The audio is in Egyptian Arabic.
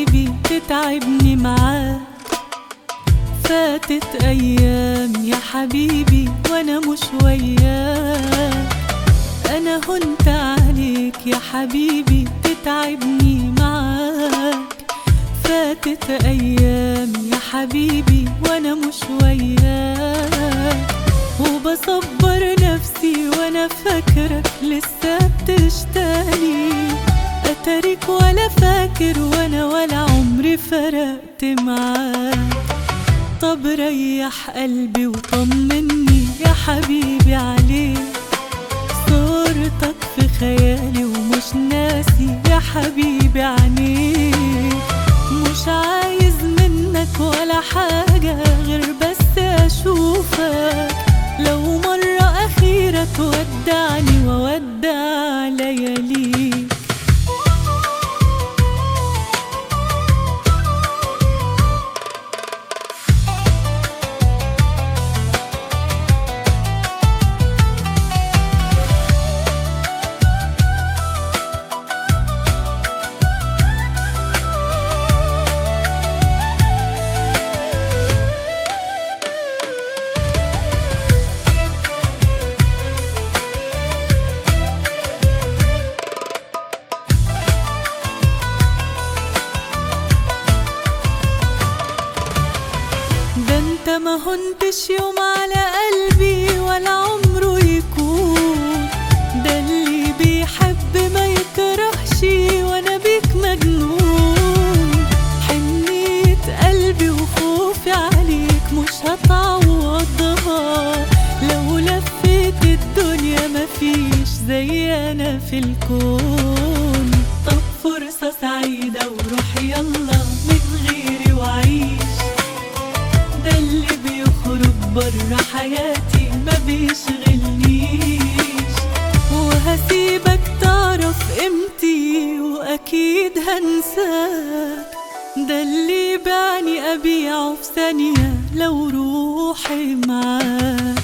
حبيبي تتعبني معاك فاتت أيام يا حبيبي وأنا مش وياك أنا هنت عليك يا حبيبي تتعبني معاك فاتت أيام يا حبيبي وأنا مش وياك وبصبر نفسي وأنا فاكرك لسه بتشتاقلي أترك ولا فاكر وأنا ولا عمري فرقت معاك طب ريح قلبي وطمني يا حبيبي عليك صورتك في خيالي ومش ناسي يا حبيبي عينيك مش عايز منك ولا حاجة غير بس أشوفك لو مرة أخيرة تودعني وودع لياليك ده انت ما هنتش يوم على قلبي ولا عمره يكون ده اللي بيحب ما يكرهش وانا بيك مجنون حنية قلبي وخوفي عليك مش هتعوضها لو لفيت الدنيا مفيش زي انا في الكون طب فرصة سعيدة وروح يلا من غيري وعيش ده اللي بيخرج بره حياتي ما بيشغلنيش وهسيبك تعرف قيمتي واكيد هنساك ده اللي بعني ابيعه في ثانية لو روحي معاك